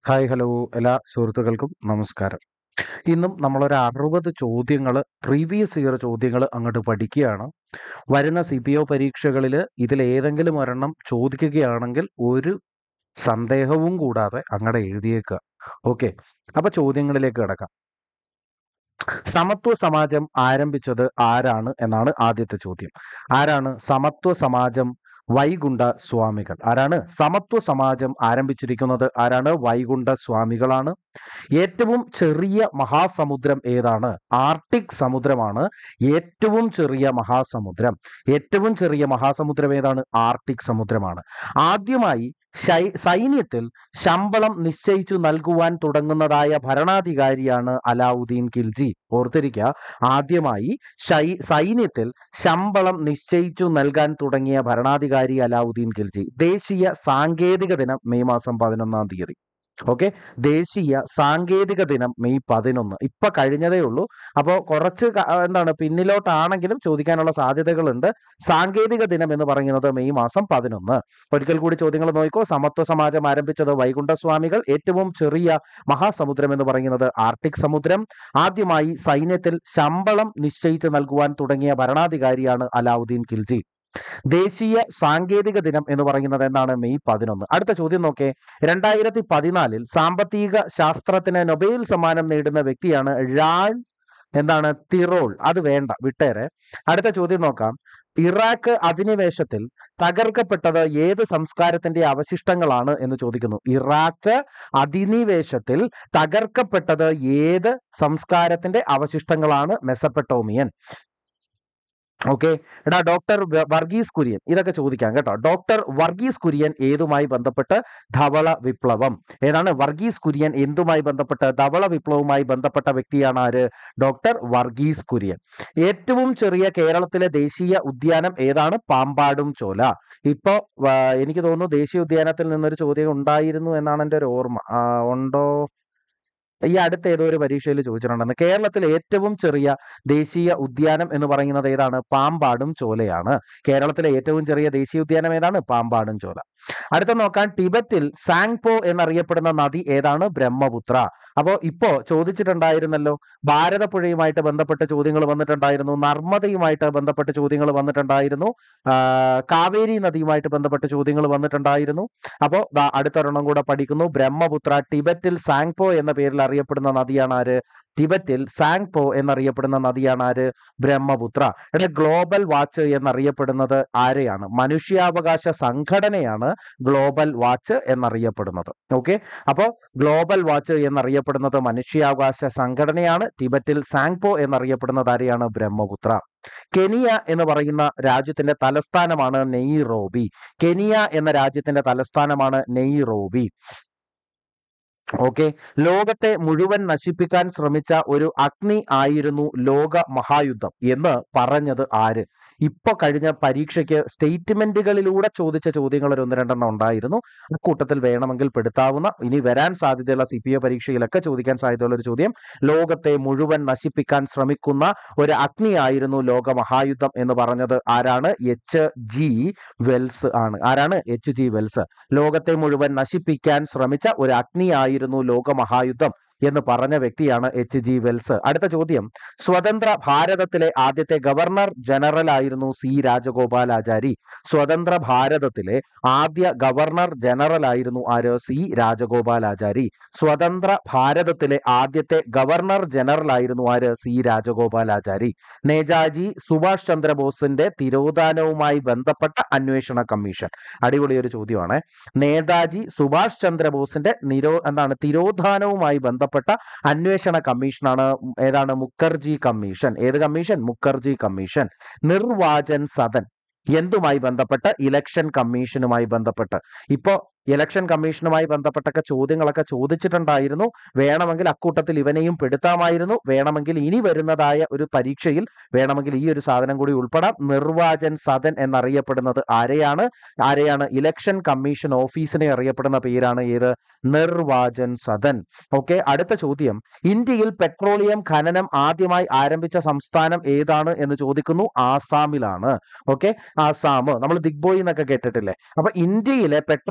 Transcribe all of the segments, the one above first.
hi hello എല്ലാ സുഹൃത്തുക്കൾക്കും നമസ്കാരം ഇന്നും നമ്മളൊരു അറുപത് ചോദ്യങ്ങൾ പ്രീവിയസ് ഇയർ ചോദ്യങ്ങൾ അങ്ങോട്ട് പഠിക്കുകയാണ് വരുന്ന സി പി ഒ പരീക്ഷകളിൽ ഇതിലേതെങ്കിലും ഒരെണ്ണം ചോദിക്കുകയാണെങ്കിൽ ഒരു സന്ദേഹവും കൂടാതെ അങ്ങടെ എഴുതിയേക്കുക ഓക്കെ അപ്പൊ ചോദ്യങ്ങളിലേക്ക് കിടക്കാം സമത്വ സമാജം ആരംഭിച്ചത് ആരാണ് എന്നാണ് ആദ്യത്തെ ചോദ്യം ആരാണ് സമത്വ സമാജം വൈകുണ്ഠ സ്വാമികൾ ആരാണ് സമത്വ സമാജം ആരംഭിച്ചിരിക്കുന്നത് ആരാണ് വൈകുണ്ഠ സ്വാമികളാണ് ഏറ്റവും ചെറിയ മഹാസമുദ്രം ഏതാണ് ആർട്ടിക് സമുദ്രമാണ് ഏറ്റവും ചെറിയ മഹാസമുദ്രം ഏറ്റവും ചെറിയ മഹാസമുദ്രം ഏതാണ് ആർട്ടിക് സമുദ്രമാണ് ആദ്യമായി ശൈ- സൈന്യത്തിൽ ശമ്പളം നിശ്ചയിച്ചു നൽകുവാൻ തുടങ്ങുന്നതായ ഭരണാധികാരിയാണ് അലാവുദ്ദീൻ ഖിൽജി ഓർത്തിരിക്കുക ആദ്യമായി ശൈ സൈന്യത്തിൽ ശമ്പളം നിശ്ചയിച്ചു നൽകാൻ തുടങ്ങിയ ഭരണാധികാരി അലാവുദ്ദീൻ ഖിൽജി ദേശീയ സാങ്കേതിക ദിനം മെയ് മാസം പതിനൊന്നാം തീയതി ഓക്കെ ദേശീയ സാങ്കേതിക ദിനം മെയ് പതിനൊന്ന് ഇപ്പൊ കഴിഞ്ഞതേ ഉള്ളൂ അപ്പോൾ കുറച്ച് ക- എന്താണ് പിന്നിലോട്ടാണെങ്കിലും ചോദിക്കാനുള്ള സാധ്യതകളുണ്ട് സാങ്കേതിക ദിനം എന്ന് പറയുന്നത് മെയ് മാസം പതിനൊന്ന് ഒരിക്കൽ കൂടി ചോദ്യങ്ങൾ നോക്കിക്കോ സമത്വ സമാജം ആരംഭിച്ചത് വൈകുണ്ഠസ്വാമികൾ ഏറ്റവും ചെറിയ മഹാസമുദ്രം എന്ന് പറയുന്നത് ആർട്ടിക് സമുദ്രം ആദ്യമായി സൈന്യത്തിൽ ശമ്പളം നിശ്ചയിച്ച് നൽകുവാൻ തുടങ്ങിയ ഭരണാധികാരിയാണ് അലാവുദ്ദീൻ ഖിൽജി ദേശീയ സാങ്കേതിക ദിനം എന്ന് പറയുന്നത് എന്താണ് മെയ് പതിനൊന്ന് അടുത്ത ചോദ്യം നോക്കേ രണ്ടായിരത്തി പതിനാലിൽ സാമ്പത്തിക ശാസ്ത്രത്തിന് നൊബേൽ സമ്മാനം നേടുന്ന വ്യക്തിയാണ് ഴാൻ എന്താണ് തിറോൾ അത് വേണ്ട വിട്ടേരെ അടുത്ത ചോദ്യം നോക്കാം ഇറാഖ് അധിനിവേശത്തിൽ തകർക്കപ്പെട്ടത് ഏത് സംസ്കാരത്തിന്റെ അവശിഷ്ടങ്ങളാണ് എന്ന് ചോദിക്കുന്നു ഇറാഖ് അധിനിവേശത്തിൽ തകർക്കപ്പെട്ടത് ഏത് സംസ്കാരത്തിന്റെ അവശിഷ്ടങ്ങളാണ് മെസപ്പെട്ടോമിയൻ ഓക്കെ എടാ ഡോക്ടർ വ- വർഗീസ് കുര്യൻ ഇതൊക്കെ ചോദിക്കാം കേട്ടോ ഡോക്ടർ വർഗീസ് കുര്യൻ ഏതുമായി ബന്ധപ്പെട്ട് ധവള വിപ്ലവം ഏതാണ് വർഗീസ് കുര്യൻ എന്തുമായി ബന്ധപ്പെട്ട് ധവള വിപ്ലവവുമായി ബന്ധപ്പെട്ട വ്യക്തിയാണ് ആര് ഡോക്ടർ വർഗീസ് കുര്യൻ ഏറ്റവും ചെറിയ കേരളത്തിലെ ദേശീയ ഉദ്യാനം ഏതാണ് പാമ്പാടും ചോല ഇപ്പോ വ- എനിക്ക് തോന്നുന്നു ദേശീയ ഉദ്യാനത്തിൽ നിന്നൊരു ചോദ്യം ഉണ്ടായിരുന്നു എന്നാണ് എൻ്റെ ഒരു ഓർമ്മ ആ, ഉണ്ടോ ഈ അടുത്ത ഏതോ ഒരു പരീക്ഷയിൽ ചോദിച്ചിട്ടുണ്ടെന്ന് കേരളത്തിലെ ഏറ്റവും ചെറിയ ദേശീയ ഉദ്യാനം എന്ന് പറയുന്നത് ഏതാണ് പാമ്പാടും ചോലയാണ് കേരളത്തിലെ ഏറ്റവും ചെറിയ ദേശീയ ഉദ്യാനം ഏതാണ് പാമ്പാടും ചോല അടുത്ത നോക്കാൻ ടിബറ്റിൽ സാങ്പോ എന്നറിയപ്പെടുന്ന നദി ഏതാണ് ബ്രഹ്മപുത്ര അപ്പോ ഇപ്പോ ചോദിച്ചിട്ടുണ്ടായിരുന്നല്ലോ ഭാരതപ്പുഴയുമായിട്ട് ബന്ധപ്പെട്ട ചോദ്യങ്ങൾ വന്നിട്ടുണ്ടായിരുന്നു നർമ്മദയുമായിട്ട് ബന്ധപ്പെട്ട ചോദ്യങ്ങൾ വന്നിട്ടുണ്ടായിരുന്നു ആ, കാവേരി നദിയുമായിട്ട് ബന്ധപ്പെട്ട ചോദ്യങ്ങൾ വന്നിട്ടുണ്ടായിരുന്നു അപ്പോൾ അടുത്തൊരെണ്ണം കൂടെ പഠിക്കുന്നു ബ്രഹ്മപുത്ര ടിബറ്റിൽ സാങ്പോ എന്ന പേരിൽ അറിയപ്പെടുന്ന നദിയാണ് ആര് ടിബറ്റിൽ സാങ്പോ എന്നറിയപ്പെടുന്ന നദിയാണ് ആര് ബ്രഹ്മപുത്ര ഇവിടെ ഗ്ലോബൽ വാച്ച് എന്നറിയപ്പെടുന്നത് ആരെയാണ് മനുഷ്യാവകാശ സംഘടനയാണ് ഗ്ലോബൽ വാച്ച് എന്നറിയപ്പെടുന്നത് ഓക്കെ അപ്പോൾ ഗ്ലോബൽ വാച്ച് എന്നറിയപ്പെടുന്നത് മനുഷ്യാവകാശ സംഘടനയാണ് ടിബറ്റിൽ സാങ്പോ എന്നറിയപ്പെടുന്നത് ആരെയാണ് ബ്രഹ്മപുത്ര കെനിയ എന്ന് പറയുന്ന രാജ്യത്തിന്റെ തലസ്ഥാനമാണ് നെയ്റോബി കെനിയ എന്ന രാജ്യത്തിന്റെ തലസ്ഥാനമാണ് നെയ്റോബി ഓക്കെ ലോകത്തെ മുഴുവൻ നശിപ്പിക്കാൻ ശ്രമിച്ച ഒരു അഗ്നി ആയിരുന്നു ലോക മഹായുദ്ധം എന്ന് പറഞ്ഞത് ആര് ഇപ്പൊ കഴിഞ്ഞ പരീക്ഷയ്ക്ക് സ്റ്റേറ്റ്മെന്റുകളിലൂടെ ചോദിച്ച ചോദ്യങ്ങൾ ഒരു ഒന്ന് രണ്ടെണ്ണം ഉണ്ടായിരുന്നു അക്കൂട്ടത്തിൽ വേണമെങ്കിൽ പെടുത്താവുന്ന ഇനി വരാൻ സാധ്യതയുള്ള സി പി ഒ പരീക്ഷയിലൊക്കെ ചോദിക്കാൻ സാധ്യതയുള്ള ഒരു ചോദ്യം ലോകത്തെ മുഴുവൻ നശിപ്പിക്കാൻ ശ്രമിക്കുന്ന ഒരു അഗ്നിയായിരുന്നു ലോക മഹായുദ്ധം എന്ന് പറഞ്ഞത് ആരാണ് എച്ച് ജി വെൽസ് ആണ് ആരാണ് എച്ച് ജി വെൽസ് ലോകത്തെ മുഴുവൻ നശിപ്പിക്കാൻ ശ്രമിച്ച ഒരു അഗ്നിയായിരുന്നു ലോകമഹായുദ്ധം എന്ന് പറഞ്ഞ വ്യക്തിയാണ് എച്ച് ജി വെൽസ് അടുത്ത ചോദ്യം സ്വതന്ത്ര ഭാരതത്തിലെ ആദ്യത്തെ ഗവർണർ ജനറൽ ആയിരുന്നു സി രാജഗോപാലാചാരി സ്വതന്ത്ര ഭാരതത്തിലെ ആദ്യ ഗവർണർ ജനറൽ ആയിരുന്നു ആര് സി രാജഗോപാലാചാരി സ്വതന്ത്ര ഭാരതത്തിലെ ആദ്യത്തെ ഗവർണർ ജനറൽ ആയിരുന്നു ആര് സി രാജഗോപാലാചാരി നേതാജി സുഭാഷ് ചന്ദ്രബോസിന്റെ തിരോധാനവുമായി ബന്ധപ്പെട്ട അന്വേഷണ കമ്മീഷൻ അടിപൊളി ഒരു ചോദ്യമാണ് നേതാജി സുഭാഷ് ചന്ദ്രബോസിന്റെ നിരോ എന്താണ് തിരോധാനവുമായി ബന്ധപ്പെട്ട അന്വേഷണ കമ്മീഷനാണ് ഏതാണ് മുഖർജി കമ്മീഷൻ ഏത് കമ്മീഷൻ മുഖർജി കമ്മീഷൻ നിർവാചൻ സദൻ എന്തുമായി ബന്ധപ്പെട്ട് ഇലക്ഷൻ കമ്മീഷനുമായി ബന്ധപ്പെട്ട് ഇപ്പോ ഇലക്ഷൻ കമ്മീഷനുമായി ബന്ധപ്പെട്ടൊക്കെ ചോദ്യങ്ങളൊക്കെ ചോദിച്ചിട്ടുണ്ടായിരുന്നു വേണമെങ്കിൽ അക്കൂട്ടത്തിൽ ഇവനെയും പെടുത്താമായിരുന്നു വേണമെങ്കിൽ ഇനി വരുന്നതായ ഒരു പരീക്ഷയിൽ വേണമെങ്കിൽ ഈ ഒരു സാധനം കൂടി ഉൾപ്പെടാം നിർവാചൻ സദൻ എന്നറിയപ്പെടുന്നത് ആരെയാണ് ആരെയാണ് ഇലക്ഷൻ കമ്മീഷൻ ഓഫീസിനെ അറിയപ്പെടുന്ന പേരാണ് ഏത് നിർവാചൻ സദൻ ഓക്കെ അടുത്ത ചോദ്യം ഇന്ത്യയിൽ പെട്രോളിയം ഖനനം ആദ്യമായി ആരംഭിച്ച സംസ്ഥാനം ഏതാണ് എന്ന് ചോദിക്കുന്നു ആസാമിലാണ് ഓക്കെ ആസാം നമ്മൾ ദിഗ്ബോയ് എന്നൊക്കെ കേട്ടിട്ടില്ലേ അപ്പൊ ഇന്ത്യയിലെ പെട്രോളിയം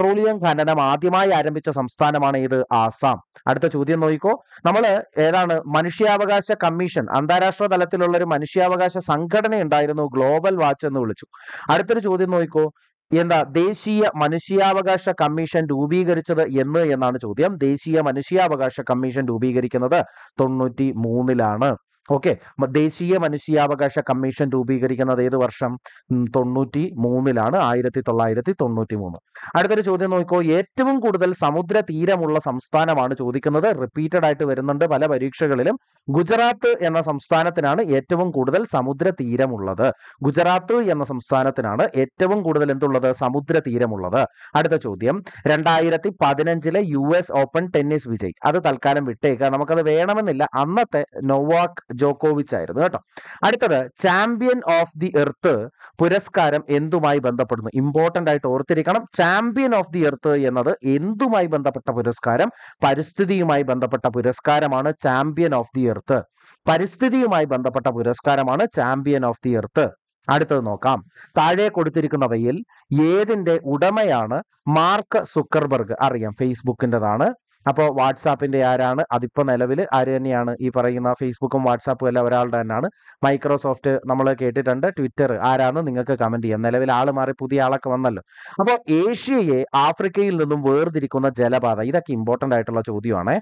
ഖനനം ആദ്യമായി ആരംഭിച്ച സംസ്ഥാനമാണ് ഇത് ആസാം അടുത്ത ചോദ്യം നോക്കിക്കോ നമ്മൾ ഏതാണ് മനുഷ്യാവകാശ കമ്മീഷൻ അന്താരാഷ്ട്ര തലത്തിലുള്ള ഒരു മനുഷ്യാവകാശ സംഘടന ഉണ്ടായിരുന്നു ഗ്ലോബൽ വാച്ച് എന്ന് വിളിച്ചു അടുത്തൊരു ചോദ്യം നോക്കിക്കോ എന്താ ദേശീയ മനുഷ്യാവകാശ കമ്മീഷൻ രൂപീകരിച്ചത് എന്ന് എന്നാണ് ചോദ്യം ദേശീയ മനുഷ്യാവകാശ കമ്മീഷൻ രൂപീകരിക്കുന്നത് തൊണ്ണൂറ്റി മൂന്നിലാണ് ഓക്കെ ദേശീയ മനുഷ്യാവകാശ കമ്മീഷൻ രൂപീകരിക്കുന്നത് ഏത് വർഷം ഉം, തൊണ്ണൂറ്റി മൂന്നിലാണ് ആയിരത്തി തൊള്ളായിരത്തി തൊണ്ണൂറ്റി മൂന്ന് അടുത്തൊരു ചോദ്യം നോക്കിക്കോ ഏറ്റവും കൂടുതൽ സമുദ്ര തീരമുള്ള സംസ്ഥാനമാണ് ചോദിക്കുന്നത് റിപ്പീറ്റഡ് ആയിട്ട് വരുന്നുണ്ട് പല പരീക്ഷകളിലും ഗുജറാത്ത് എന്ന സംസ്ഥാനത്തിനാണ് ഏറ്റവും കൂടുതൽ സമുദ്ര തീരമുള്ളത് ഗുജറാത്ത് എന്ന സംസ്ഥാനത്തിനാണ് ഏറ്റവും കൂടുതൽ എന്തുള്ളത് സമുദ്ര തീരമുള്ളത് അടുത്ത ചോദ്യം രണ്ടായിരത്തി പതിനഞ്ചിലെ യു എസ് ഓപ്പൺ ടെന്നീസ് വിജയ് അത് തൽക്കാലം വിട്ടേക്കുക നമുക്കത് വേണമെന്നില്ല അന്നത്തെ നൊവാക് ജോക്കോവിച്ച് ആയിരുന്നു കേട്ടോ അടുത്തത് ചാമ്പ്യൻ ഓഫ് ദി എർത്ത് പുരസ്കാരം എന്തുമായി ബന്ധപ്പെടുന്നു ഇമ്പോർട്ടന്റ് ആയിട്ട് ഓർത്തിരിക്കണം ചാമ്പ്യൻ ഓഫ് ദി എർത്ത് എന്നത് എന്തുമായി ബന്ധപ്പെട്ട പുരസ്കാരം പരിസ്ഥിതിയുമായി ബന്ധപ്പെട്ട പുരസ്കാരമാണ് ചാമ്പ്യൻ ഓഫ് ദി എർത്ത് പരിസ്ഥിതിയുമായി ബന്ധപ്പെട്ട പുരസ്കാരമാണ് ചാമ്പ്യൻ ഓഫ് ദി എർത്ത് അടുത്തത് നോക്കാം താഴെ കൊടുത്തിരിക്കുന്നവയിൽ ഏതിന്റെ ഉടമയാണ് മാർക്ക് സുക്കർബർഗ് അറിയാം ഫേസ്ബുക്കിൻ്റെതാണ് അപ്പോൾ വാട്സാപ്പിന്റെ ആരാണ് അതിപ്പോ നിലവിൽ ആര് തന്നെയാണ് ഈ പറയുന്ന ഫേസ്ബുക്കും വാട്സാപ്പും എല്ലാം ഒരാളുടെ തന്നെയാണ് മൈക്രോസോഫ്റ്റ് നമ്മൾ കേട്ടിട്ടുണ്ട് ട്വിറ്റർ ആരാന്ന് നിങ്ങൾക്ക് കമന്റ് ചെയ്യാം നിലവിൽ ആള് മാറി പുതിയ ആളൊക്കെ വന്നല്ലോ അപ്പോൾ ഏഷ്യയെ ആഫ്രിക്കയിൽ നിന്നും വേർതിരിക്കുന്ന ജലപാത ഇതൊക്കെ ഇമ്പോർട്ടന്റ് ആയിട്ടുള്ള ചോദ്യമാണ്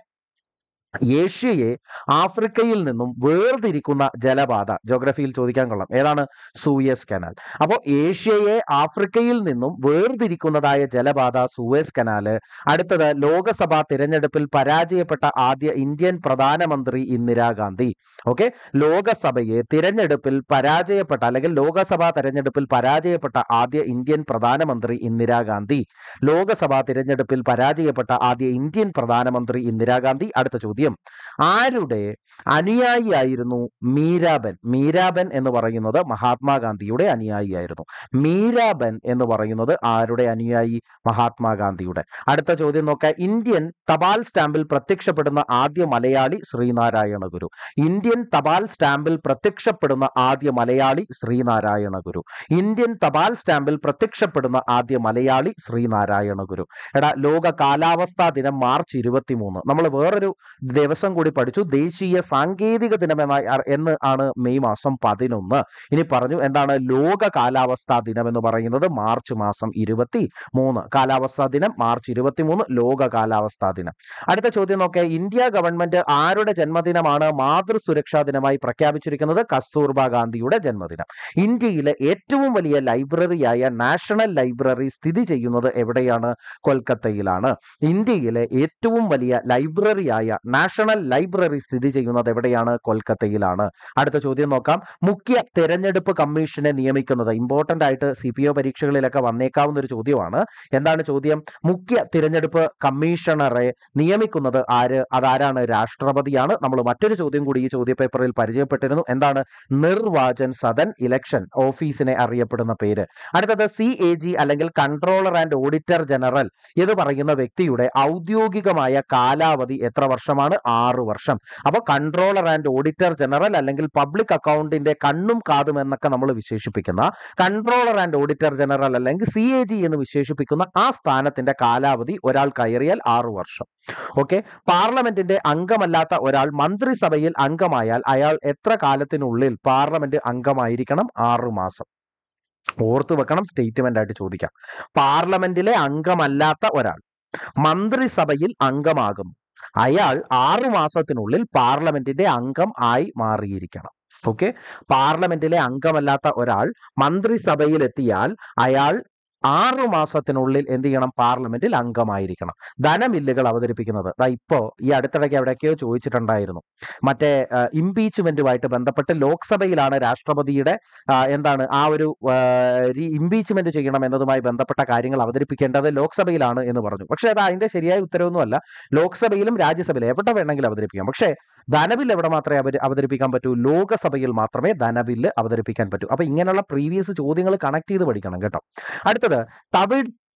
ഏഷ്യയെ ആഫ്രിക്കയിൽ നിന്നും വേർതിരിക്കുന്ന ജലപാത ജോഗ്രഫിയിൽ ചോദിക്കാൻ കൊള്ളാം ഏതാണ് സൂയസ് കനാൽ അപ്പോൾ ഏഷ്യയെ ആഫ്രിക്കയിൽ നിന്നും വേർതിരിക്കുന്നതായ ജലപാത സൂയസ് കനാല് അടുത്തത് ലോകസഭാ തിരഞ്ഞെടുപ്പിൽ പരാജയപ്പെട്ട ആദ്യ ഇന്ത്യൻ പ്രധാനമന്ത്രി ഇന്ദിരാഗാന്ധി ഓക്കെ ലോകസഭയെ തിരഞ്ഞെടുപ്പിൽ പരാജയപ്പെട്ട അല്ലെങ്കിൽ ലോകസഭാ തെരഞ്ഞെടുപ്പിൽ പരാജയപ്പെട്ട ആദ്യ ഇന്ത്യൻ പ്രധാനമന്ത്രി ഇന്ദിരാഗാന്ധി ലോകസഭാ തിരഞ്ഞെടുപ്പിൽ പരാജയപ്പെട്ട ആദ്യ ഇന്ത്യൻ പ്രധാനമന്ത്രി ഇന്ദിരാഗാന്ധി അടുത്ത ചോദ്യം ആരുടെ അനുയായിയായിരുന്നു മീരാബൻ മീരാബൻ എന്ന് പറയുന്നത് മഹാത്മാഗാന്ധിയുടെ അനുയായിയായിരുന്നു മീരാബൻ എന്ന് പറയുന്നത് ആരുടെ അനുയായി മഹാത്മാഗാന്ധിയുടെ അടുത്ത ചോദ്യം നോക്കാം ഇന്ത്യൻ തപാൽ സ്റ്റാമ്പിൽ പ്രത്യക്ഷപ്പെടുന്ന ആദ്യ മലയാളി ശ്രീനാരായണ ഗുരു ഇന്ത്യൻ തപാൽ സ്റ്റാമ്പിൽ പ്രത്യക്ഷപ്പെടുന്ന ആദ്യ മലയാളി ശ്രീനാരായണ ഗുരു ഇന്ത്യൻ തപാൽ സ്റ്റാമ്പിൽ പ്രത്യക്ഷപ്പെടുന്ന ആദ്യ മലയാളി ശ്രീനാരായണ ഗുരു എടാ ലോക കാലാവസ്ഥാ ദിനം മാർച്ച് ഇരുപത്തി മൂന്ന് നമ്മൾ വേറൊരു ദിവസം കൂടി പഠിച്ചു ദേശീയ സാങ്കേതിക ദിനം എന്ന എന്ന് ആണ് മെയ് മാസം പതിനൊന്ന് ഇനി പറഞ്ഞു എന്താണ് ലോക കാലാവസ്ഥാ ദിനം എന്ന് പറയുന്നത് മാർച്ച് മാസം ഇരുപത്തി മൂന്ന് കാലാവസ്ഥാ ദിനം മാർച്ച് ഇരുപത്തി മൂന്ന് ലോക കാലാവസ്ഥാ ദിനം അടുത്ത ചോദ്യം നോക്കേ ഇന്ത്യ ഗവൺമെന്റ് ആരുടെ ജന്മദിനമാണ് മാതൃസുരക്ഷാ ദിനമായി പ്രഖ്യാപിച്ചിരിക്കുന്നത് കസ്തൂർബ ഗാന്ധിയുടെ ജന്മദിനം ഇന്ത്യയിലെ ഏറ്റവും വലിയ ലൈബ്രറിയായ നാഷണൽ ലൈബ്രറി സ്ഥിതി ചെയ്യുന്നത് എവിടെയാണ് കൊൽക്കത്തയിലാണ് ഇന്ത്യയിലെ ഏറ്റവും വലിയ ലൈബ്രറിയായ നാഷണൽ ലൈബ്രറി സ്ഥിതി ചെയ്യുന്നത് എവിടെയാണ് കൊൽക്കത്തയിലാണ് അടുത്ത ചോദ്യം നോക്കാം മുഖ്യ തെരഞ്ഞെടുപ്പ് കമ്മീഷനെ നിയമിക്കുന്നത് ഇമ്പോർട്ടന്റ് ആയിട്ട് സി പി ഒ പരീക്ഷകളിലൊക്കെ വന്നേക്കാവുന്ന ഒരു ചോദ്യമാണ് എന്താണ് ചോദ്യം മുഖ്യ തിരഞ്ഞെടുപ്പ് കമ്മീഷണറെ നിയമിക്കുന്നത് ആര് അതാരാണ് രാഷ്ട്രപതിയാണ് നമ്മൾ മറ്റൊരു ചോദ്യം കൂടി ഈ ചോദ്യ പേപ്പറിൽ പരിചയപ്പെട്ടിരുന്നു എന്താണ് നിർവാചൻ സദൻ ഇലക്ഷൻ ഓഫീസിനെ അറിയപ്പെടുന്ന പേര് അടുത്തത് സി എ ജി അല്ലെങ്കിൽ കൺട്രോളർ ആൻഡ് ഓഡിറ്റർ ജനറൽ എന്ന് പറയുന്ന വ്യക്തിയുടെ ഔദ്യോഗികമായ കാലാവധി എത്ര വർഷമാണ് ആറ് വർഷം അപ്പോൾ കൺട്രോളർ ആൻഡ് ഓഡിറ്റർ ജനറൽ അല്ലെങ്കിൽ പബ്ലിക് അക്കൗണ്ടിന്റെ കണ്ണും കാതും എന്നൊക്കെ നമ്മൾ വിശേഷിപ്പിക്കുന്ന കൺട്രോളർ ആൻഡ് ഓഡിറ്റർ ജനറൽ അല്ലെങ്കിൽ സി എ ജി എന്ന് വിശേഷിപ്പിക്കുന്ന ആ സ്ഥാനത്തിന്റെ കാലാവധി ഒരാൾ കയറിയാൽ ആറു വർഷം ഓക്കെ പാർലമെന്റിന്റെ അംഗമല്ലാത്ത ഒരാൾ മന്ത്രിസഭയിൽ അംഗമായാൽ അയാൾ എത്ര കാലത്തിനുള്ളിൽ പാർലമെന്റ് അംഗമായിരിക്കണം ആറു മാസം ഓർത്തു വെക്കണം സ്റ്റേറ്റ്മെന്റ് ആയിട്ട് ചോദിക്കാം പാർലമെന്റിലെ അംഗമല്ലാത്ത ഒരാൾ മന്ത്രിസഭയിൽ അംഗമാകുന്നു അയാൾ ആറു മാസത്തിനുള്ളിൽ പാർലമെന്റിന്റെ അംഗം ആയി മാറിയിരിക്കണം ഓക്കെ പാർലമെന്റിലെ അംഗമല്ലാത്ത ഒരാൾ മന്ത്രിസഭയിൽ എത്തിയാൽ അയാൾ ആറു മാസത്തിനുള്ളിൽ എന്ത് ചെയ്യണം പാർലമെന്റിൽ അംഗമായിരിക്കണം ധനബില്ലുകൾ അവതരിപ്പിക്കുന്നത് ദാ ഇപ്പോ ഈ അടുത്തിടയ്ക്ക് എവിടെയൊക്കെയോ ചോദിച്ചിട്ടുണ്ടായിരുന്നു മറ്റേ ഇംപീച്ച്മെന്റുമായിട്ട് ബന്ധപ്പെട്ട് ലോക്സഭയിലാണ് രാഷ്ട്രപതിയുടെ ആ, എന്താണ് ആ ഒരു ഇംപീച്ച്മെന്റ് ചെയ്യണം എന്നതുമായി ബന്ധപ്പെട്ട കാര്യങ്ങൾ അവതരിപ്പിക്കേണ്ടത് ലോക്സഭയിലാണ് എന്ന് പറഞ്ഞു പക്ഷേ അത് അതിന്റെ ശരിയായ ഉത്തരവൊന്നുമല്ല ലോക്സഭയിലും രാജ്യസഭയിലും എവിടെ വേണമെങ്കിലും അവതരിപ്പിക്കാം പക്ഷേ ധനബില്ല് എവിടെ മാത്രമേ അവര് അവതരിപ്പിക്കാൻ പറ്റൂ ലോകസഭയിൽ മാത്രമേ ധനബില്ല് അവതരിപ്പിക്കാൻ പറ്റൂ അപ്പൊ ഇങ്ങനെയുള്ള പ്രീവിയസ് ചോദ്യങ്ങൾ കണക്ട് ചെയ്ത് പഠിക്കണം കേട്ടോ അടുത്തത് തമിഴ്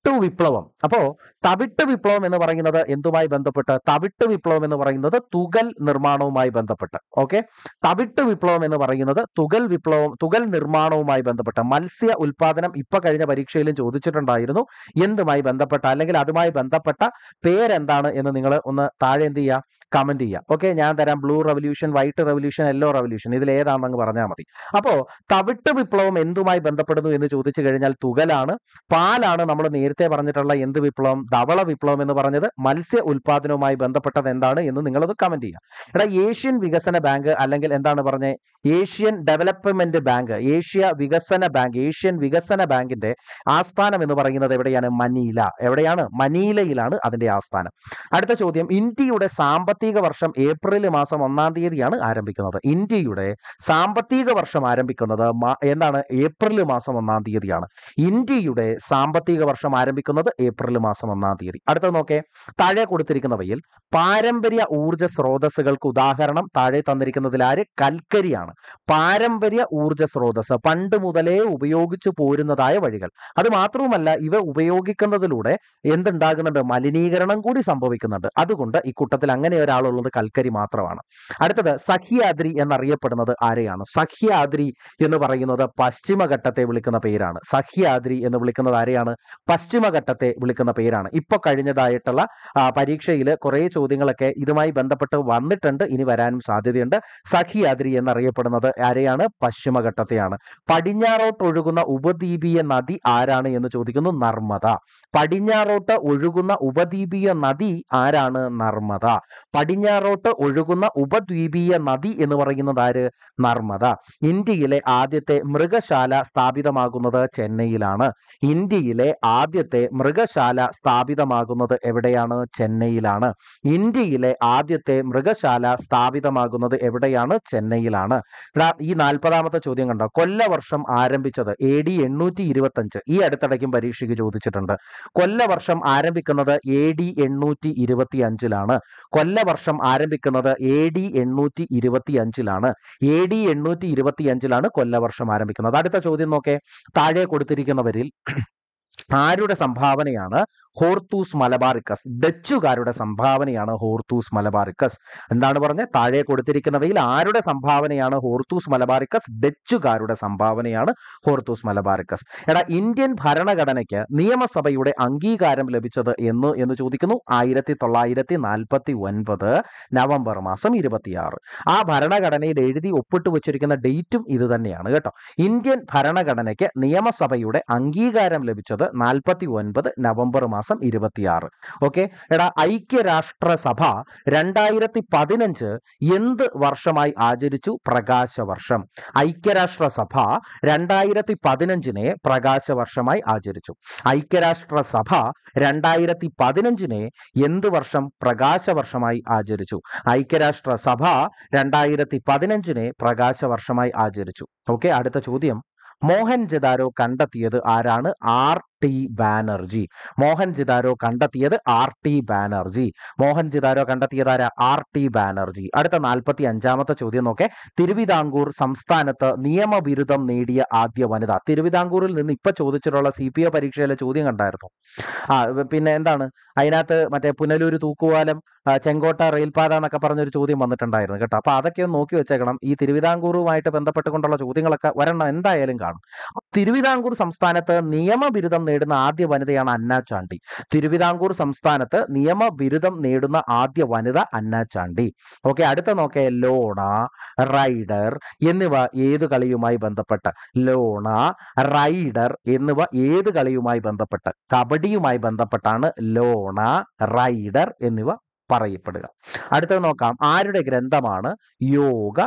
തവിട്ട് വിപ്ലവം അപ്പോ തവിട്ട് വിപ്ലവം എന്ന് പറയുന്നത് എന്തുമായി ബന്ധപ്പെട്ട് തവിട്ട് വിപ്ലവം എന്ന് പറയുന്നത് തുകൽ നിർമ്മാണവുമായി ബന്ധപ്പെട്ട് ഓക്കെ തവിട്ട് വിപ്ലവം എന്ന് പറയുന്നത് തുകൽ വിപ്ലവം തുകൽ നിർമ്മാണവുമായി ബന്ധപ്പെട്ട് മത്സ്യ ഉൽപാദനം ഇപ്പൊ കഴിഞ്ഞ പരീക്ഷയിലും ചോദിച്ചിട്ടുണ്ടായിരുന്നു എന്തുമായി ബന്ധപ്പെട്ട അല്ലെങ്കിൽ അതുമായി ബന്ധപ്പെട്ട പേരെന്താണ് എന്ന് നിങ്ങൾ ഒന്ന് താഴെ എന്ത് ചെയ്യുക കമന്റ് ചെയ്യുക ഓക്കെ ഞാൻ തരാം blue revolution white revolution yellow revolution ഇതിൽ ഏതാണെന്ന് പറഞ്ഞാൽ മതി അപ്പോ തവിട്ട് വിപ്ലവം എന്തുമായി ബന്ധപ്പെടുന്നു എന്ന് ചോദിച്ചു കഴിഞ്ഞാൽ തുകലാണ് പാലാണ് നമ്മൾ നേരത്തെ പറഞ്ഞിട്ടുള്ള എന്ത് വിപ്ലവം ധവള വിപ്ലവം എന്ന് പറഞ്ഞത് മത്സ്യ ഉൽപാദനവുമായി ബന്ധപ്പെട്ടത് എന്താണ് എന്ന് നിങ്ങളത് കമന്റ് ചെയ്യുക എടാ ഏഷ്യൻ വികസന ബാങ്ക് അല്ലെങ്കിൽ എന്താണ് പറഞ്ഞത് ഏഷ്യൻ ഡെവലപ്മെന്റ് ബാങ്ക് ഏഷ്യ വികസന ബാങ്ക് ഏഷ്യൻ വികസന ബാങ്കിന്റെ ആസ്ഥാനം എന്ന് പറയുന്നത് എവിടെയാണ് മനീല എവിടെയാണ് മനീലയിലാണ് അതിന്റെ ആസ്ഥാനം അടുത്ത ചോദ്യം ഇന്ത്യയുടെ സാമ്പത്തിക വർഷം ഏപ്രിൽ മാസം ഒന്നാം തീയതിയാണ് ആരംഭിക്കുന്നത് ഇന്ത്യയുടെ സാമ്പത്തിക വർഷം ആരംഭിക്കുന്നത് മാ- എന്താണ് ഏപ്രിൽ മാസം ഒന്നാം തീയതിയാണ് ഇന്ത്യയുടെ സാമ്പത്തിക വർഷം ആരംഭിക്കുന്നത് ഏപ്രിൽ മാസം ഒന്നാം തീയതി അടുത്തത് നോക്കേ താഴെ കൊടുത്തിരിക്കുന്നവയിൽ പാരമ്പര്യ ഊർജ സ്രോതസ്സുകൾക്ക് ഉദാഹരണം താഴെ തന്നിരിക്കുന്നതിൽ ആര് കൽക്കരിയാണ് പാരമ്പര്യ ഊർജ സ്രോതസ് പണ്ട് മുതലേ ഉപയോഗിച്ചു പോരുന്നതായ വഴികൾ അത് മാത്രവുമല്ല ഇവ ഉപയോഗിക്കുന്നതിലൂടെ എന്തുണ്ടാകുന്നുണ്ട് മലിനീകരണം കൂടി സംഭവിക്കുന്നുണ്ട് അതുകൊണ്ട് ഈ കൂട്ടത്തിൽ അങ്ങനെ ഒരാളുള്ളത് കൽക്കരി മാത്രമാണ് അടുത്തത് സഹ്യാദ്രി എന്നറിയപ്പെടുന്നത് ആരെയാണ് സഹ്യാദ്രി എന്ന് പറയുന്നത് പശ്ചിമഘട്ടത്തെ വിളിക്കുന്ന പേരാണ് സഹ്യാദ്രി എന്ന് വിളിക്കുന്നത് ആരെയാണ് പശ്ചിമഘട്ടത്തെ വിളിക്കുന്ന പേരാണ് ഇപ്പൊ കഴിഞ്ഞതായിട്ടുള്ള പരീക്ഷയിൽ കുറെ ചോദ്യങ്ങളൊക്കെ ഇതുമായി ബന്ധപ്പെട്ട് വന്നിട്ടുണ്ട് ഇനി വരാനും സാധ്യതയുണ്ട് സഖ്യാദ്രി എന്നറിയപ്പെടുന്നത് ആരെയാണ് പശ്ചിമഘട്ടത്തെയാണ് പടിഞ്ഞാറോട്ട് ഒഴുകുന്ന ഉപദ്വീപീയ നദി ആരാണ് എന്ന് ചോദിക്കുന്നു നർമ്മദ പടിഞ്ഞാറോട്ട് ഒഴുകുന്ന ഉപദ്വീപീയ നദി ആരാണ് നർമ്മദ പടിഞ്ഞാറോട്ട് ഒഴുകുന്ന ഉപദ്വീപീയ നദി എന്ന് പറയുന്നത് ആര് നർമ്മദ ഇന്ത്യയിലെ ആദ്യത്തെ മൃഗശാല സ്ഥാപിതമാകുന്നത് ചെന്നൈയിലാണ് ഇന്ത്യയിലെ ആദ്യത്തെ മൃഗശാല സ്ഥാപിതമാകുന്നത് എവിടെയാണ് ചെന്നൈയിലാണ് ഇന്ത്യയിലെ ആദ്യത്തെ മൃഗശാല സ്ഥാപിതമാകുന്നത് എവിടെയാണ് ചെന്നൈയിലാണ് ദാ ഈ നാൽപ്പതാമത്തെ ചോദ്യം കണ്ടോ കൊല്ലവർഷം ആരംഭിച്ചത് എ ഡി എണ്ണൂറ്റി ഇരുപത്തി അഞ്ച് ഈ അടുത്തിടയ്ക്കും പരീക്ഷയ്ക്ക് ചോദിച്ചിട്ടുണ്ട് കൊല്ലവർഷം ആരംഭിക്കുന്നത് എ ഡി എണ്ണൂറ്റി ഇരുപത്തി അഞ്ചിലാണ് കൊല്ലവർഷം ആരംഭിക്കുന്നത് എ ഡി എണ്ണൂറ്റി ഇരുപത്തി അഞ്ചിലാണ് എ ഡി എണ്ണൂറ്റി ഇരുപത്തി അഞ്ചിലാണ് കൊല്ലവർഷം ആരംഭിക്കുന്നത് അടുത്ത ചോദ്യം നോക്കേ താഴെ കൊടുത്തിരിക്കുന്നവരിൽ ആരുടെ സംഭാവനയാണ് ഹോർത്തൂസ് മലബാറിക്കസ് ഡച്ചുകാരുടെ സംഭാവനയാണ് ഹോർത്തൂസ് മലബാറിക്കസ് എന്താണ് പറഞ്ഞത് താഴെ കൊടുത്തിരിക്കുന്നവയിൽ ആരുടെ സംഭാവനയാണ് ഹോർത്തൂസ് മലബാറിക്കസ് ഡച്ചുകാരുടെ സംഭാവനയാണ് ഹോർത്തൂസ് മലബാറിക്കസ് എടാ ഇന്ത്യൻ ഭരണഘടനയ്ക്ക് നിയമസഭയുടെ അംഗീകാരം ലഭിച്ചത് എന്ന് എന്ന് ചോദിക്കുന്നു ആയിരത്തി തൊള്ളായിരത്തി നാൽപ്പത്തി ഒൻപത് നവംബർ മാസം ഇരുപത്തിയാറ് ആ ഭരണഘടനയിൽ എഴുതി ഒപ്പിട്ട് വെച്ചിരിക്കുന്ന ഡേറ്റും ഇത് തന്നെയാണ് കേട്ടോ ഇന്ത്യൻ ഭരണഘടനയ്ക്ക് നിയമസഭയുടെ അംഗീകാരം ലഭിച്ചത് നാൽപ്പത്തി ഒൻപത് നവംബർ മാസം ഇരുപത്തിയാറ് ഓക്കെ എടാ ഐക്യരാഷ്ട്രസഭ രണ്ടായിരത്തി പതിനഞ്ച് എന്ത് വർഷമായി ആചരിച്ചു പ്രകാശ വർഷം ഐക്യരാഷ്ട്രസഭ രണ്ടായിരത്തി പതിനഞ്ചിനെ പ്രകാശ വർഷമായി ആചരിച്ചു ഐക്യരാഷ്ട്രസഭ രണ്ടായിരത്തി പതിനഞ്ചിനെ എന്ത് വർഷം പ്രകാശ വർഷമായി ആചരിച്ചു ഐക്യരാഷ്ട്രസഭ രണ്ടായിരത്തി പതിനഞ്ചിനെ പ്രകാശ വർഷമായി ആചരിച്ചു ഓക്കെ അടുത്ത ചോദ്യം മോഹൻജദാരോ കണ്ടെത്തിയത് ആരാണ് ആർ ടി ബാനർജി മോഹൻജിദാരോ കണ്ടെത്തിയത് ആർ ടി ബാനർജി മോഹൻജിദാരോ കണ്ടെത്തിയത് ആരാ ആർ ടി ബാനർജി അടുത്ത നാൽപ്പത്തി അഞ്ചാമത്തെ ചോദ്യം നോക്കെ തിരുവിതാംകൂർ സംസ്ഥാനത്ത് നിയമബിരുദം നേടിയ ആദ്യ വനിത തിരുവിതാംകൂറിൽ നിന്ന് ഇപ്പൊ ചോദിച്ചിട്ടുള്ള സി പി ഒ പരീക്ഷയിലെ ചോദ്യം കണ്ടായിരുന്നു ആ പിന്നെ എന്താണ് അതിനകത്ത് മറ്റേ പുനലൂർ തൂക്കുവാലം ആ, ചെങ്കോട്ട റെയിൽപാത എന്നൊക്കെ പറഞ്ഞൊരു ചോദ്യം വന്നിട്ടുണ്ടായിരുന്നു കേട്ടോ അപ്പൊ അതൊക്കെ ഒന്ന് നോക്കി വെച്ചേക്കണം ഈ തിരുവിതാംകൂറുമായിട്ട് ബന്ധപ്പെട്ടുകൊണ്ടുള്ള ചോദ്യങ്ങളൊക്കെ വരണം എന്തായാലും കാണും തിരുവിതാംകൂർ സംസ്ഥാനത്ത് നിയമബിരുദം നേടുന്ന ആദ്യ വനിതയാണ് അന്ന ചാണ്ടി തിരുവിതാംകൂർ സംസ്ഥാനത്ത് നിയമബിരുദം നേടുന്ന ആദ്യ വനിത അന്ന ചാണ്ടി ഓക്കെ അടുത്ത നോക്കേ ലോണ റൈഡർ എന്നിവ ഏത് കളിയുമായി ബന്ധപ്പെട്ട് ലോണ റൈഡർ എന്നിവ ഏത് കളിയുമായി ബന്ധപ്പെട്ട് കബഡിയുമായി ബന്ധപ്പെട്ടാണ് ലോണ റൈഡർ എന്നിവ പറയപ്പെടുക അടുത്തത് നോക്കാം ആരുടെ ഗ്രന്ഥമാണ് യോഗ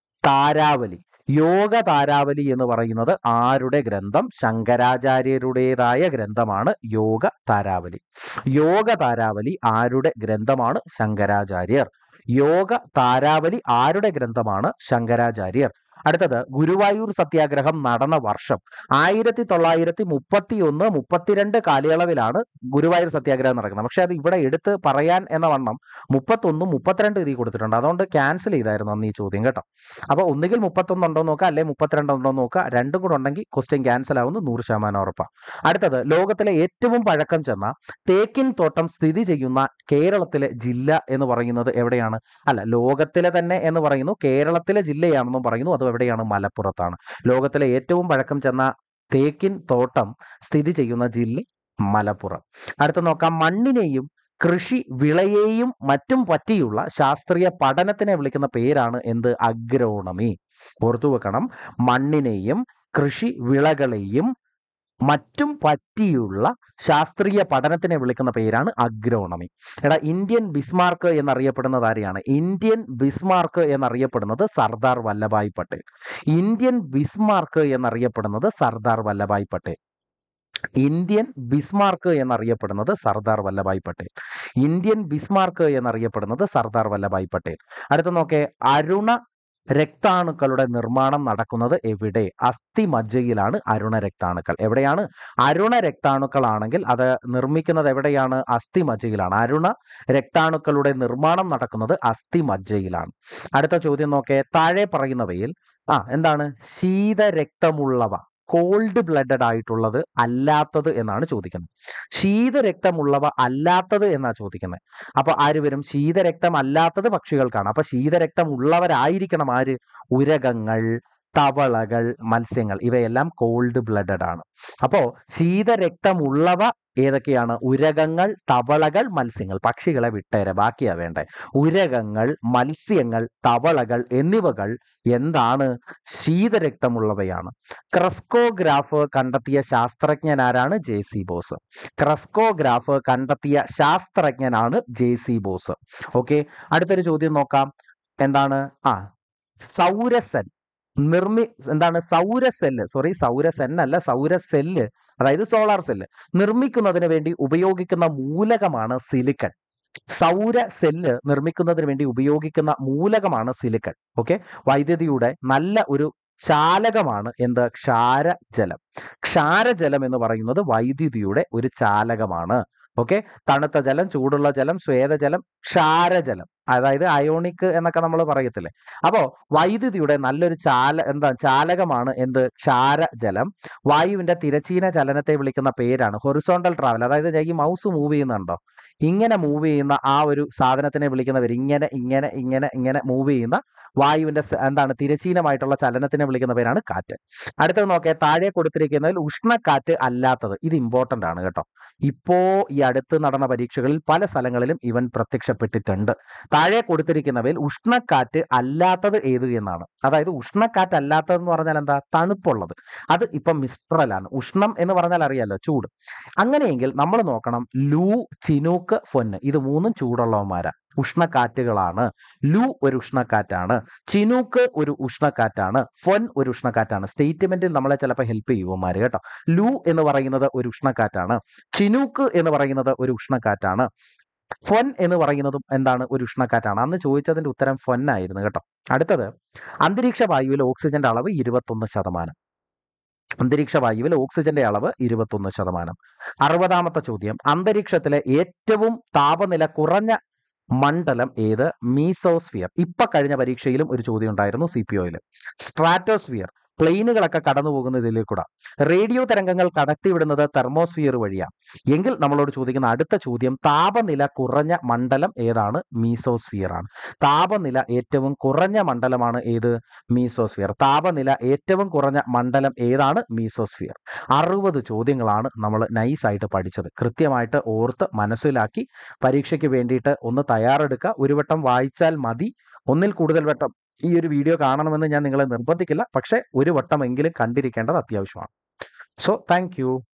താരാവലി യോഗ താരാവലി എന്ന് പറയുന്നത് ആരുടെ ഗ്രന്ഥം ശങ്കരാചാര്യരുടേതായ ഗ്രന്ഥമാണ് യോഗ താരാവലി യോഗ താരാവലി ആരുടെ ഗ്രന്ഥമാണ് ശങ്കരാചാര്യർ യോഗ താരാവലി ആരുടെ ഗ്രന്ഥമാണ് ശങ്കരാചാര്യർ അടുത്തത് ഗുരുവായൂർ സത്യാഗ്രഹം നടന്ന വർഷം ആയിരത്തി തൊള്ളായിരത്തി മുപ്പത്തി ഒന്ന് മുപ്പത്തിരണ്ട് കാലയളവിലാണ് ഗുരുവായൂർ സത്യാഗ്രഹം നടക്കുന്നത് പക്ഷെ അത് ഇവിടെ എടുത്ത് പറയാൻ എന്ന വണ്ണം മുപ്പത്തൊന്നും മുപ്പത്തിരണ്ട് ഇതിൽ കൊടുത്തിട്ടുണ്ട് അതുകൊണ്ട് ക്യാൻസൽ ചെയ്തായിരുന്നു അന്ന് ഈ ചോദ്യം കേട്ടോ അപ്പോൾ ഒന്നുകിൽ മുപ്പത്തൊന്ന് ഉണ്ടോ എന്ന് നോക്കുക അല്ലെങ്കിൽ മുപ്പത്തിരണ്ട് ഉണ്ടോ എന്ന് നോക്കുക രണ്ടും കൂടെ ഉണ്ടെങ്കിൽ ക്വസ്റ്റ്യൻ ക്യാൻസൽ ആവുന്നു നൂറ് ശതമാനം ഉറപ്പാണ് അടുത്തത് ലോകത്തിലെ ഏറ്റവും പഴക്കം ചെന്ന തേക്കിൻ തോട്ടം സ്ഥിതി ചെയ്യുന്ന കേരളത്തിലെ ജില്ല എന്ന് പറയുന്നത് എവിടെയാണ് അല്ല ലോകത്തിലെ തന്നെ എന്ന് പറയുന്നു കേരളത്തിലെ ജില്ലയാണെന്നും പറയുന്നു അത് എവിടെയാണ് മലപ്പുറത്താണ് ലോകത്തിലെ ഏറ്റവും പഴക്കം ചെന്ന തേക്കിൻ തോട്ടം സ്ഥിതി ചെയ്യുന്ന ജില്ല മലപ്പുറം അടുത്ത നോക്കാം മണ്ണിനെയും കൃഷി വിളയെയും മറ്റും പറ്റിയുള്ള ശാസ്ത്രീയ പഠനത്തിനെ വിളിക്കുന്ന പേരാണ് എന്ത് അഗ്രോണമി ഓർത്തു വെക്കണം മണ്ണിനെയും കൃഷി വിളകളെയും മറ്റും പറ്റിയുള്ള ശാസ്ത്രീയ പഠനത്തിനെ വിളിക്കുന്ന പേരാണ് അഗ്രോണമി എടാ ഇന്ത്യൻ ബിസ്മാർക്ക് എന്നറിയപ്പെടുന്നത് ആരെയാണ് ഇന്ത്യൻ ബിസ്മാർക്ക് എന്നറിയപ്പെടുന്നത് സർദാർ വല്ലഭായ് പട്ടേൽ ഇന്ത്യൻ ബിസ്മാർക്ക് എന്നറിയപ്പെടുന്നത് സർദാർ വല്ലഭായ് പട്ടേൽ ഇന്ത്യൻ ബിസ്മാർക്ക് എന്നറിയപ്പെടുന്നത് സർദാർ വല്ലഭായ് പട്ടേൽ ഇന്ത്യൻ ബിസ്മാർക്ക് എന്നറിയപ്പെടുന്നത് സർദാർ വല്ലഭായ് പട്ടേൽ അടുത്ത നോക്കേ അരുണ രക്താണുക്കളുടെ നിർമ്മാണം നടക്കുന്നത് എവിടെ അസ്ഥി മജ്ജയിലാണ് അരുണ രക്താണുക്കൾ എവിടെയാണ് അരുണ രക്താണുക്കളാണെങ്കിൽ അത് നിർമ്മിക്കുന്നത് എവിടെയാണ് അസ്ഥി മജ്ജയിലാണ് അരുണ രക്താണുക്കളുടെ നിർമ്മാണം നടക്കുന്നത് അസ്ഥി മജ്ജയിലാണ് അടുത്ത ചോദ്യം നോക്കേ താഴെ പറയുന്നവയിൽ ആ എന്താണ് ശീതരക്തമുള്ളവ കോൾഡ് ബ്ലഡഡ് ആയിട്ടുള്ളത് അല്ലാത്തത് എന്നാണ് ചോദിക്കുന്നത് ശീതരക്തമുള്ളവ അല്ലാത്തത് എന്നാ ചോദിക്കുന്നത് അപ്പൊ ആര് വരും ശീതരക്തം അല്ലാത്തത് പക്ഷികൾക്കാണ് അപ്പൊ ശീതരക്തം ഉള്ളവരായിരിക്കണം ആര് ഉരകങ്ങൾ തവളകൾ മത്സ്യങ്ങൾ ഇവയെല്ലാം കോൾഡ് ബ്ലഡഡ് ആണ് അപ്പോ ശീതരക്തമുള്ളവ ഏതൊക്കെയാണ് ഉരകങ്ങൾ തവളകൾ മത്സ്യങ്ങൾ പക്ഷികളെ വിട്ടേരെ ബാക്കിയാ വേണ്ടേ ഉരകങ്ങൾ മത്സ്യങ്ങൾ തവളകൾ എന്നിവകൾ എന്താണ് ശീതരക്തമുള്ളവയാണ് ക്രസ്കോഗ്രാഫ് കണ്ടെത്തിയ ശാസ്ത്രജ്ഞനാരാണ് ജെ സി ബോസ് ക്രസ്കോഗ്രാഫ് കണ്ടെത്തിയ ശാസ്ത്രജ്ഞനാണ് ജെ സി ബോസ് ഓക്കെ അടുത്തൊരു ചോദ്യം നോക്കാം എന്താണ് ആ സൗരസെൽ നിർമ്മി എന്താണ് സൗരസെല്ല് സോറി സൗരസെൻ അല്ല സൗരസെല്ല് അതായത് സോളാർ സെല്ല് നിർമ്മിക്കുന്നതിന് വേണ്ടി ഉപയോഗിക്കുന്ന മൂലകമാണ് സിലിക്കൺ സൗര സെല്ല് നിർമ്മിക്കുന്നതിന് വേണ്ടി ഉപയോഗിക്കുന്ന മൂലകമാണ് സിലിക്കൺ ഓക്കെ വൈദ്യുതിയുടെ നല്ല ഒരു ചാലകമാണ് എന്ത് ക്ഷാരജലം ക്ഷാരജലം എന്ന് പറയുന്നത് വൈദ്യുതിയുടെ ഒരു ചാലകമാണ് ഓക്കെ തണുത്ത ജലം ചൂടുള്ള ജലം സ്വേദജലം ക്ഷാരജലം അതായത് അയോണിക് എന്നൊക്കെ നമ്മൾ പറയത്തില്ലേ അപ്പോ വൈദ്യുതിയുടെ നല്ലൊരു ചാല എന്താ ചാലകമാണ് എന്ത് ക്ഷാരജലം വായുവിന്റെ തിരച്ചീന ചലനത്തെ വിളിക്കുന്ന പേരാണ് ഹൊറിസോണ്ടൽ ട്രാവൽ അതായത് ഈ മൗസ് മൂവ് ചെയ്യുന്നുണ്ടോ ഇങ്ങനെ മൂവ് ചെയ്യുന്ന ആ ഒരു സാധനത്തിനെ വിളിക്കുന്നവർ ഇങ്ങനെ ഇങ്ങനെ ഇങ്ങനെ ഇങ്ങനെ മൂവ് ചെയ്യുന്ന വായുവിന്റെ സ- എന്താണ് തിരച്ചീനമായിട്ടുള്ള ചലനത്തിനെ വിളിക്കുന്ന പേരാണ് കാറ്റ് അടുത്തത് നോക്കിയാൽ താഴെ കൊടുത്തിരിക്കുന്നതിൽ ഉഷ്ണക്കാറ്റ് അല്ലാത്തത് ഇത് ഇമ്പോർട്ടന്റ് ആണ് കേട്ടോ ഇപ്പോ ഈ അടുത്ത് നടന്ന പരീക്ഷകളിൽ പല സ്ഥലങ്ങളിലും ഇവൻ പ്രത്യക്ഷപ്പെട്ടിട്ടുണ്ട് താഴെ കൊടുത്തിരിക്കുന്നവയിൽ ഉഷ്ണക്കാറ്റ് അല്ലാത്തത് ഏത് എന്നാണ് അതായത് ഉഷ്ണക്കാറ്റ് അല്ലാത്തതെന്ന് പറഞ്ഞാൽ എന്താ തണുപ്പുള്ളത് അത് ഇപ്പം മിസ്ട്രലാണ് ഉഷ്ണം എന്ന് പറഞ്ഞാൽ അറിയാലോ ചൂട് അങ്ങനെയെങ്കിൽ നമ്മൾ നോക്കണം ലൂ ചിനൂക്ക് ഫൊന്ന് ഇത് മൂന്നും ചൂടുള്ളവന്മാരാ ഉഷ്ണക്കാറ്റുകളാണ് ലൂ ഒരു ഉഷ്ണക്കാറ്റാണ് ചിനൂക്ക് ഒരു ഉഷ്ണക്കാറ്റാണ് ഫൊൻ ഒരു ഉഷ്ണക്കാറ്റാണ് സ്റ്റേറ്റ്മെന്റിൽ നമ്മളെ ചിലപ്പോൾ ഹെൽപ്പ് ചെയ്യുവന്മാര് കേട്ടോ ലൂ എന്ന് പറയുന്നത് ഒരു ഉഷ്ണക്കാറ്റാണ് ചിനൂക്ക് എന്ന് പറയുന്നത് ഒരു ഉഷ്ണക്കാറ്റാണ് ഫൊൻ എന്ന് പറയുന്നതും എന്താണ് ഒരു ഉഷ്ണക്കാറ്റാണ് അന്ന് ചോദിച്ചതിന്റെ ഉത്തരം ഫൊൻ ആയിരുന്നു കേട്ടോ അടുത്തത് അന്തരീക്ഷ വായുവിൽ ഓക്സിജന്റെ അളവ് ഇരുപത്തൊന്ന് ശതമാനം അന്തരീക്ഷ വായുവിൽ ഓക്സിജന്റെ അളവ് ഇരുപത്തൊന്ന് ശതമാനം അറുപതാമത്തെ ചോദ്യം അന്തരീക്ഷത്തിലെ ഏറ്റവും താപനില കുറഞ്ഞ മണ്ഡലം ഏത് മീസോസ്ഫിയർ ഇപ്പൊ കഴിഞ്ഞ പരീക്ഷയിലും ഒരു ചോദ്യം ഉണ്ടായിരുന്നു സി പി ഒയിൽ സ്ട്രാറ്റോസ്ഫിയർ പ്ലെയിനുകളൊക്കെ കടന്നു പോകുന്ന ഇതിലേക്കൂടെ റേഡിയോ തരംഗങ്ങൾ കടത്തിവിടുന്നത് തെർമോസ്ഫിയർ വഴിയാണ് എങ്കിൽ നമ്മളോട് ചോദിക്കുന്ന അടുത്ത ചോദ്യം താപനില കുറഞ്ഞ മണ്ഡലം ഏതാണ് മീസോസ്ഫിയർ ആണ് താപനില ഏറ്റവും കുറഞ്ഞ മണ്ഡലമാണ് ഏത് മീസോസ്ഫിയർ താപനില ഏറ്റവും കുറഞ്ഞ മണ്ഡലം ഏതാണ് മീസോസ്ഫിയർ അറുപത് ചോദ്യങ്ങളാണ് നമ്മൾ നൈസായിട്ട് പഠിച്ചത് കൃത്യമായിട്ട് ഓർത്ത് മനസ്സിലാക്കി പരീക്ഷയ്ക്ക് വേണ്ടിയിട്ട് ഒന്ന് തയ്യാറെടുക്കുക ഒരു വട്ടം വായിച്ചാൽ മതി ഒന്നിൽ കൂടുതൽ വട്ടം ഈ ഒരു വീഡിയോ കാണണമെന്ന് ഞാൻ നിങ്ങളെ നിർബന്ധിക്കില്ല പക്ഷേ ഒരു വട്ടമെങ്കിലും കണ്ടിരിക്കേണ്ടത് അത്യാവശ്യമാണ് സോ താങ്ക്